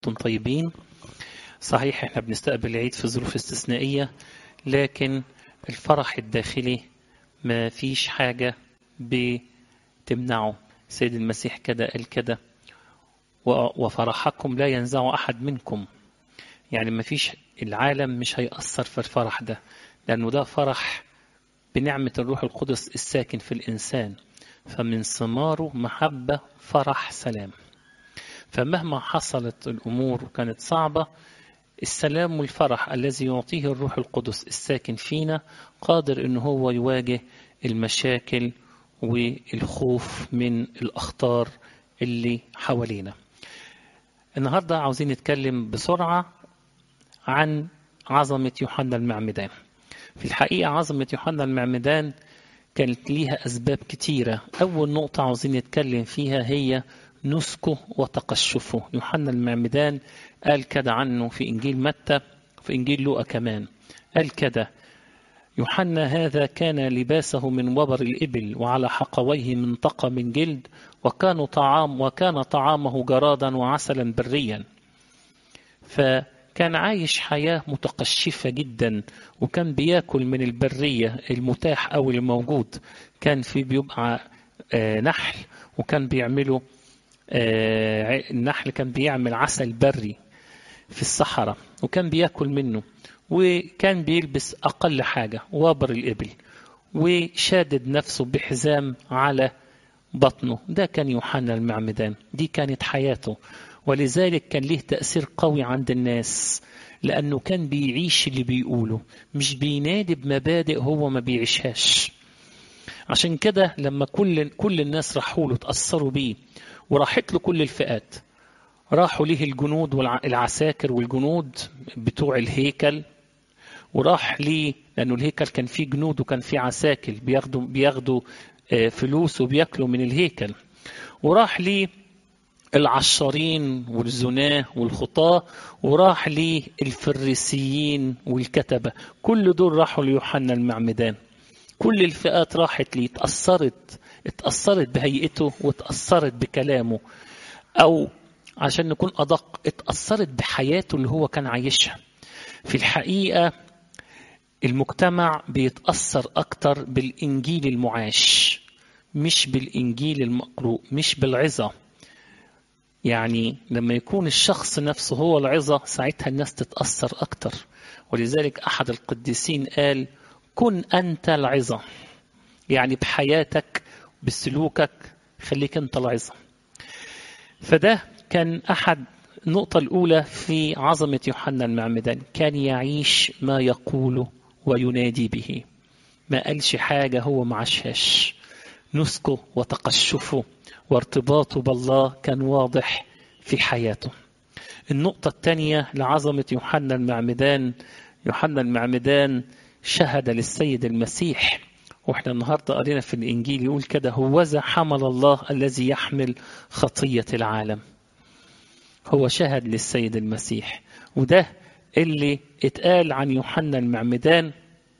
انتم طيبين صحيح احنا بنستقبل العيد في ظروف استثنائية لكن الفرح الداخلي ما فيش حاجة بتمنعه سيد المسيح كده قال كده وفرحكم لا ينزع أحد منكم يعني ما فيش العالم مش هيأثر في الفرح ده لأنه ده فرح بنعمة الروح القدس الساكن في الإنسان فمن ثماره محبة فرح سلام فمهما حصلت الأمور وكانت صعبة السلام والفرح الذي يعطيه الروح القدس الساكن فينا قادر أن هو يواجه المشاكل والخوف من الأخطار اللي حوالينا النهاردة عاوزين نتكلم بسرعة عن عظمة يوحنا المعمدان في الحقيقة عظمة يوحنا المعمدان كانت ليها أسباب كتيرة أول نقطة عاوزين نتكلم فيها هي نسكه وتقشفه يوحنا المعمدان قال كده عنه في إنجيل متى في إنجيل لوقا كمان قال كده يوحنا هذا كان لباسه من وبر الإبل وعلى حقويه منطقة من جلد وكان طعام وكان طعامه جرادا وعسلا بريا فكان عايش حياة متقشفة جدا وكان بياكل من البرية المتاح أو الموجود كان في بيبقى نحل وكان بيعملوا النحل كان بيعمل عسل بري في الصحراء وكان بياكل منه وكان بيلبس أقل حاجة وابر الإبل وشادد نفسه بحزام على بطنه ده كان يوحنا المعمدان دي كانت حياته ولذلك كان له تأثير قوي عند الناس لأنه كان بيعيش اللي بيقوله مش بينادي بمبادئ هو ما بيعيشهاش عشان كده لما كل كل الناس راحوا له تأثروا بيه وراحت له كل الفئات راحوا ليه الجنود والعساكر والجنود بتوع الهيكل وراح ليه لأنه الهيكل كان فيه جنود وكان فيه عساكر بياخدوا بياخدوا فلوس وبياكلوا من الهيكل وراح ليه العشارين والزناه والخطاة وراح ليه الفريسيين والكتبة كل دول راحوا ليوحنا المعمدان كل الفئات راحت ليه اتأثرت اتأثرت بهيئته واتأثرت بكلامه أو عشان نكون أدق اتأثرت بحياته اللي هو كان عايشها في الحقيقة المجتمع بيتأثر أكتر بالإنجيل المعاش مش بالإنجيل المقروء مش بالعظة يعني لما يكون الشخص نفسه هو العظة ساعتها الناس تتأثر أكتر ولذلك أحد القديسين قال كن أنت العظة يعني بحياتك بسلوكك خليك أنت العظة فده كان أحد النقطة الأولى في عظمة يوحنا المعمدان كان يعيش ما يقوله وينادي به ما قالش حاجة هو ما عاشهاش نسكه وتقشفه وارتباطه بالله كان واضح في حياته النقطة الثانية لعظمة يوحنا المعمدان يوحنا المعمدان شهد للسيد المسيح واحنا النهارده قرينا في الانجيل يقول كده هوذا حمل الله الذي يحمل خطيه العالم هو شهد للسيد المسيح وده اللي اتقال عن يوحنا المعمدان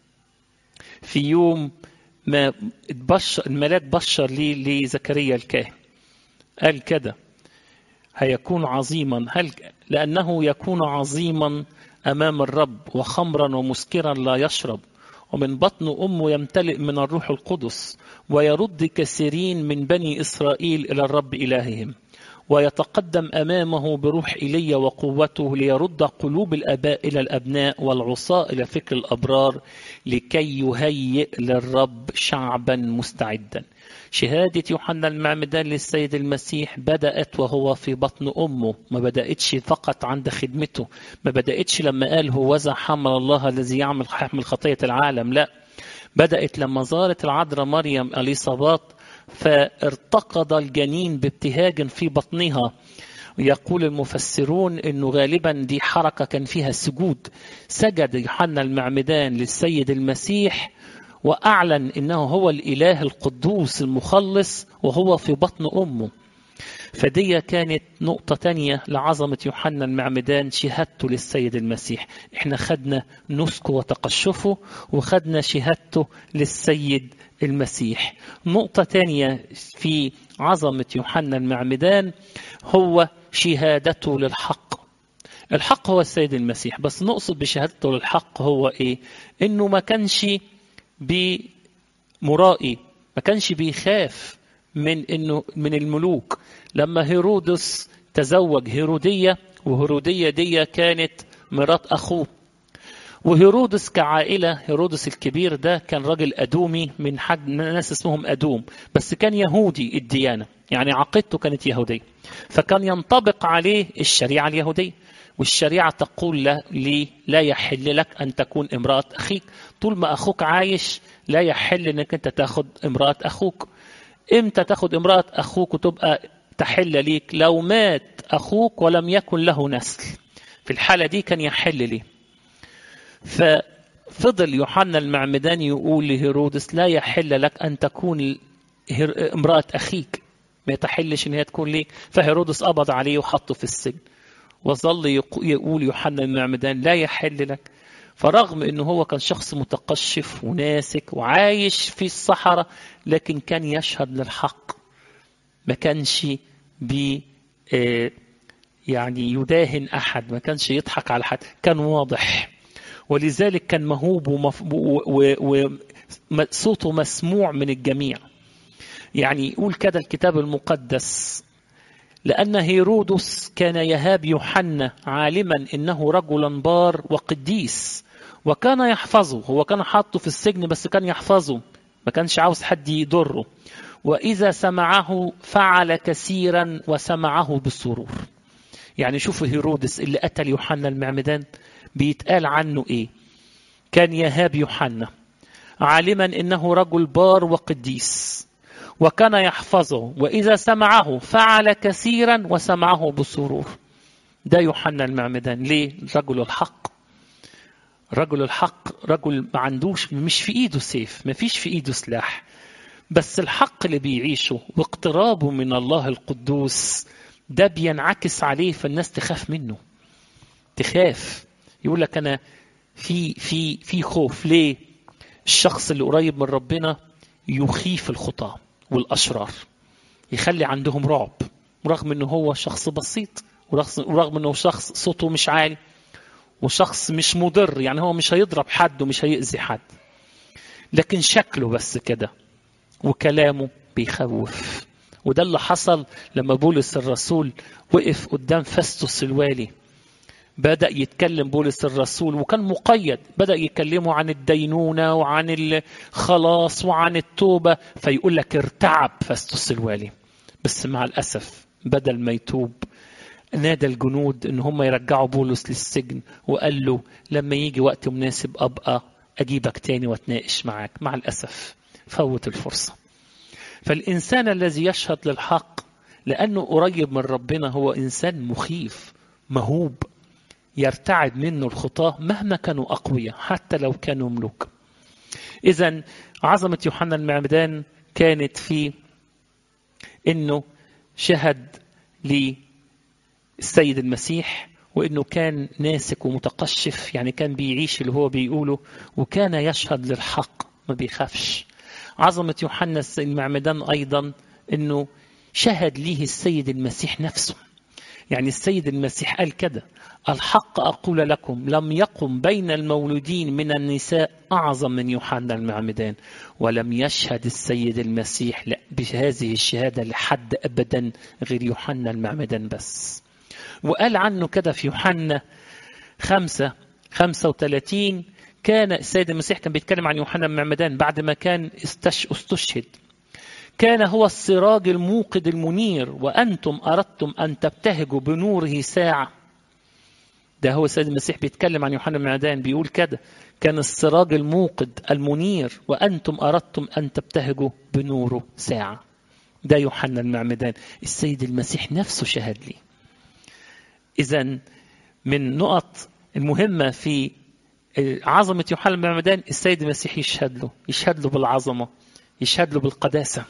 في يوم ما اتبشر الملاك بشر ليه لزكريا الكاهن قال كده هيكون عظيما هل لأنه يكون عظيما أمام الرب وخمرا ومسكرا لا يشرب ومن بطن أمه يمتلئ من الروح القدس ويرد كثيرين من بني إسرائيل إلى الرب إلههم ويتقدم أمامه بروح إيليا وقوته ليرد قلوب الآباء إلى الأبناء والعصاة إلى فكر الأبرار لكي يهيئ للرب شعبا مستعدا شهادة يوحنا المعمدان للسيد المسيح بدأت وهو في بطن أمه ما بدأتش فقط عند خدمته ما بدأتش لما قال هوذا حمل الله الذي يعمل حمل خطية العالم لا بدأت لما زارت العذراء مريم أليصابات فارتقض الجنين بابتهاج في بطنها يقول المفسرون انه غالبا دي حركه كان فيها سجود سجد يوحنا المعمدان للسيد المسيح واعلن انه هو الاله القدوس المخلص وهو في بطن امه فدي كانت نقطة تانية لعظمة يوحنا المعمدان شهادته للسيد المسيح احنا خدنا نسكه وتقشفه وخدنا شهادته للسيد المسيح نقطة تانية في عظمة يوحنا المعمدان هو شهادته للحق الحق هو السيد المسيح بس نقصد بشهادته للحق هو ايه انه ما كانش بمرائي ما كانش بيخاف من انه من الملوك لما هيرودس تزوج هيرودية وهيرودية دي كانت مرات اخوه وهيرودس كعائلة هيرودس الكبير ده كان راجل أدومي من حد ناس اسمهم أدوم بس كان يهودي الديانة يعني عقيدته كانت يهودية فكان ينطبق عليه الشريعة اليهودية والشريعة تقول له لي لا يحل لك أن تكون امرأة أخيك طول ما أخوك عايش لا يحل أنك أنت تاخد امرأة أخوك إمتى تاخد امرأة أخوك وتبقى تحل ليك لو مات أخوك ولم يكن له نسل في الحالة دي كان يحل ليه ففضل يوحنا المعمدان يقول لهيرودس لا يحل لك أن تكون امرأة أخيك ما يتحلش ان هي تكون ليك فهيرودس قبض عليه وحطه في السجن وظل يقول يوحنا المعمدان لا يحل لك فرغم انه هو كان شخص متقشف وناسك وعايش في الصحراء لكن كان يشهد للحق ما كانش بي يعني يداهن احد ما كانش يضحك على حد كان واضح ولذلك كان مهوب وصوته مسموع من الجميع يعني يقول كده الكتاب المقدس لأن هيرودس كان يهاب يوحنا عالما إنه رجلا بار وقديس وكان يحفظه هو كان حاطه في السجن بس كان يحفظه ما كانش عاوز حد يضره وإذا سمعه فعل كثيرا وسمعه بالسرور يعني شوفوا هيرودس اللي قتل يوحنا المعمدان بيتقال عنه إيه كان يهاب يوحنا عالما إنه رجل بار وقديس وكان يحفظه وإذا سمعه فعل كثيرا وسمعه بسرور ده يوحنا المعمدان ليه رجل الحق رجل الحق رجل ما عندوش مش في ايده سيف ما فيش في ايده سلاح بس الحق اللي بيعيشه واقترابه من الله القدوس ده بينعكس عليه فالناس تخاف منه تخاف يقول لك انا في في في خوف ليه الشخص اللي قريب من ربنا يخيف الخطاه والأشرار يخلي عندهم رعب رغم أنه هو شخص بسيط ورغم أنه شخص صوته مش عالي وشخص مش مضر يعني هو مش هيضرب حد ومش هيأذي حد لكن شكله بس كده وكلامه بيخوف وده اللي حصل لما بولس الرسول وقف قدام فاستوس الوالي بدأ يتكلم بولس الرسول وكان مقيد بدأ يكلمه عن الدينونة وعن الخلاص وعن التوبة فيقول لك ارتعب فاستوس الوالي بس مع الأسف بدل ما يتوب نادى الجنود ان هم يرجعوا بولس للسجن وقال له لما يجي وقت مناسب ابقى اجيبك تاني واتناقش معاك مع الاسف فوت الفرصه فالانسان الذي يشهد للحق لانه قريب من ربنا هو انسان مخيف مهوب يرتعد منه الخطاة مهما كانوا أقوياء حتى لو كانوا ملوك إذا عظمة يوحنا المعمدان كانت في أنه شهد للسيد المسيح وأنه كان ناسك ومتقشف يعني كان بيعيش اللي هو بيقوله وكان يشهد للحق ما بيخافش عظمة يوحنا المعمدان أيضا أنه شهد ليه السيد المسيح نفسه يعني السيد المسيح قال كده الحق أقول لكم لم يقم بين المولودين من النساء أعظم من يوحنا المعمدان ولم يشهد السيد المسيح بهذه الشهادة لحد أبدا غير يوحنا المعمدان بس وقال عنه كده في يوحنا خمسة خمسة وثلاثين كان السيد المسيح كان بيتكلم عن يوحنا المعمدان بعد ما كان استشهد كان هو السراج الموقد المنير وأنتم أردتم أن تبتهجوا بنوره ساعة ده هو السيد المسيح بيتكلم عن يوحنا المعدان بيقول كده كان السراج الموقد المنير وأنتم أردتم أن تبتهجوا بنوره ساعة ده يوحنا المعمدان السيد المسيح نفسه شهد لي إذا من نقط المهمة في عظمة يوحنا المعمدان السيد المسيح يشهد له يشهد له بالعظمة يشهد له بالقداسة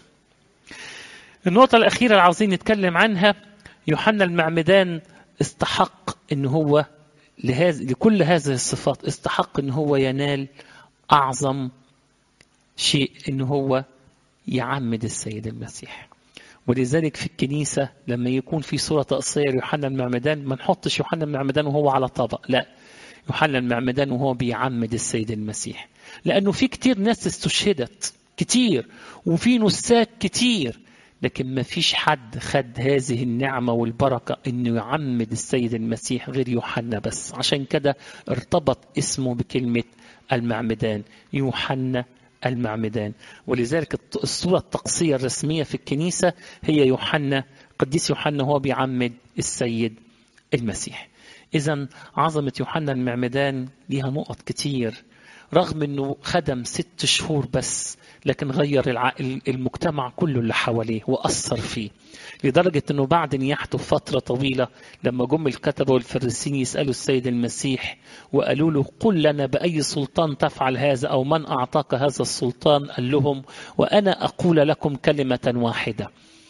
النقطة الأخيرة اللي عاوزين نتكلم عنها يوحنا المعمدان استحق ان هو لهذا لكل هذه الصفات استحق ان هو ينال اعظم شيء ان هو يعمد السيد المسيح ولذلك في الكنيسة لما يكون في صورة تقصير يوحنا المعمدان ما نحطش يوحنا المعمدان وهو على طبق لا يوحنا المعمدان وهو بيعمد السيد المسيح لأنه في كتير ناس استشهدت كتير وفي نساك كتير لكن ما فيش حد خد هذه النعمة والبركة انه يعمد السيد المسيح غير يوحنا بس عشان كده ارتبط اسمه بكلمة المعمدان يوحنا المعمدان ولذلك الصورة الطقسية الرسمية في الكنيسة هي يوحنا قديس يوحنا هو بيعمد السيد المسيح إذا عظمة يوحنا المعمدان ليها نقط كتير رغم انه خدم ست شهور بس لكن غير المجتمع كله اللي حواليه واثر فيه لدرجه انه بعد نياحته فتره طويله لما جم الكتبه والفريسيين يسالوا السيد المسيح وقالوا له قل لنا باي سلطان تفعل هذا او من اعطاك هذا السلطان قال لهم وانا اقول لكم كلمه واحده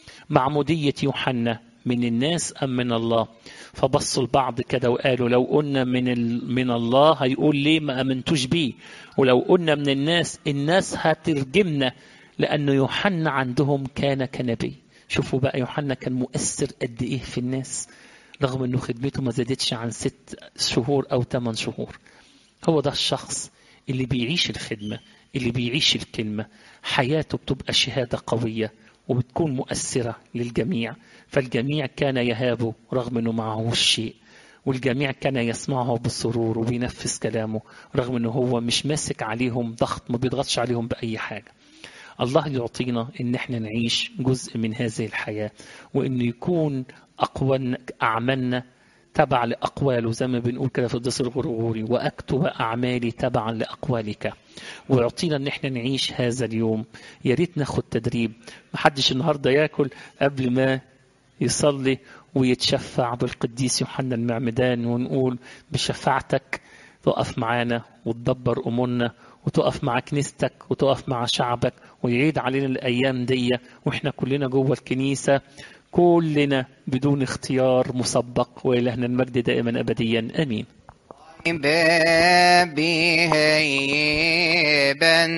معموديه يوحنا من الناس أم من الله فبصوا البعض كده وقالوا لو قلنا من, ال... من الله هيقول ليه ما أمنتوش بيه ولو قلنا من الناس الناس هترجمنا لأنه يوحنا عندهم كان كنبي شوفوا بقى يوحنا كان مؤثر قد إيه في الناس رغم أنه خدمته ما زادتش عن ست شهور أو ثمان شهور هو ده الشخص اللي بيعيش الخدمة اللي بيعيش الكلمة حياته بتبقى شهادة قوية وبتكون مؤثرة للجميع فالجميع كان يهابه رغم أنه معهوش شيء والجميع كان يسمعه بسرور وبينفذ كلامه رغم أنه هو مش ماسك عليهم ضغط ما بيضغطش عليهم بأي حاجة الله يعطينا ان احنا نعيش جزء من هذه الحياة وان يكون اقوى اعمالنا تبع لأقواله زي ما بنقول كده في الدرس الغرغوري وأكتب أعمالي تبعا لأقوالك ويعطينا إن احنا نعيش هذا اليوم يا ريت ناخد تدريب محدش النهاردة ياكل قبل ما يصلي ويتشفع بالقديس يوحنا المعمدان ونقول بشفاعتك تقف معانا وتدبر أمورنا وتقف مع كنيستك وتقف مع شعبك ويعيد علينا الأيام دي وإحنا كلنا جوه الكنيسة كلنا بدون اختيار مسبق وإلهنا المجد دائما أبديا آمين بابي هيبا